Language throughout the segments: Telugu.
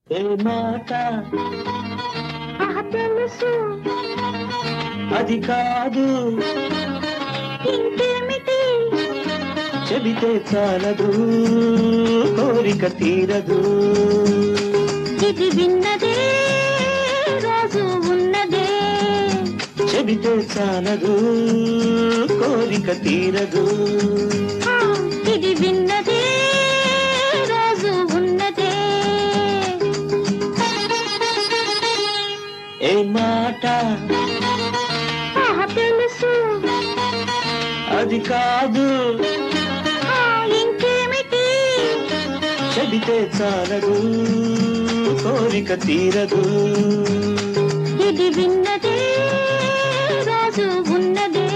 ఏ మాట ఆహా తెలుసు అది కాదు ఇంకేమిటి చెబితే చాలదు కోరిక తీరదు ఇది విన్నదే రోజు ఉన్నదే చెబితే చాలదు కోరిక తీరదు ఆ, ఇది విన్నదే రోజు ఉన్నదే ఏ మాట ఆహా తెలుసు అది కాదు ఆ, ఇంకేమిటి చెబితే చాలదు కోరిక తీరదు ఇది విన్నదే రోజు ఉన్నదే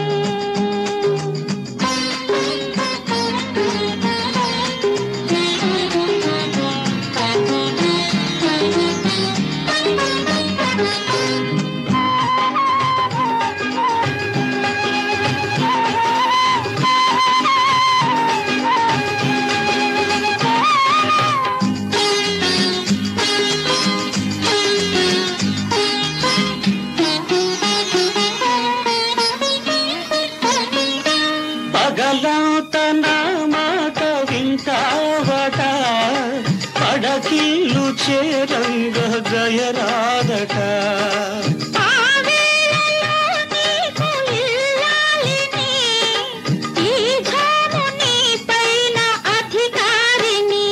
పగలంత నా మాట వింటావట పడకిల్లు చేరంగ జయరాదట ఆ వేళలో నీకు ఇల్లాలిని, ఈ ఝాము నీ పైన అధికారిని.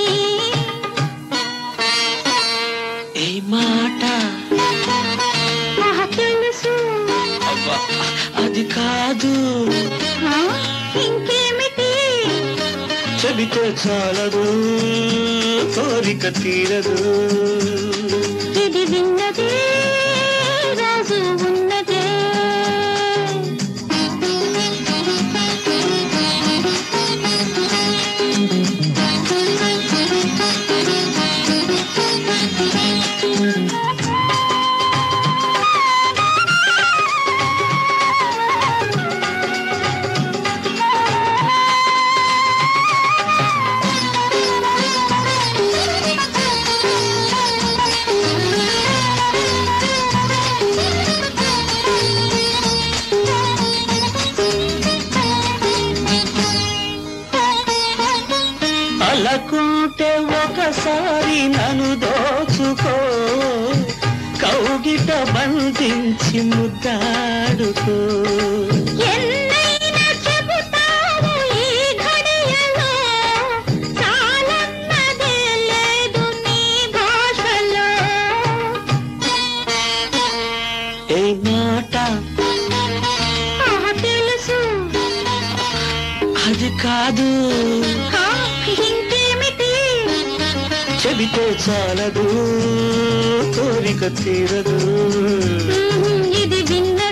ఏ మాట ఆహా, తెలుసు అబ్బా, అది కాదు ఆ, ఇంకేమిటి చెబితే చాలదు కోరిక తీరదు ఇది విన్నదే రాజు ఉన్నదే అలకుంటే ఒకసారి నన్ను దోచుకో కౌగిట బంధించి ముద్దాడుకో ఎన్నైనా చెబుతావు ఈ ఘడియలో చాలన్నదే లేదు నీ భాషలో ఏ మాట ఆహా, తెలుసు అది కాదు ఆ, ఇంకేమిటి చెబితే చాలదు కోరిక తీరదు ఉహు, ఇది విన్న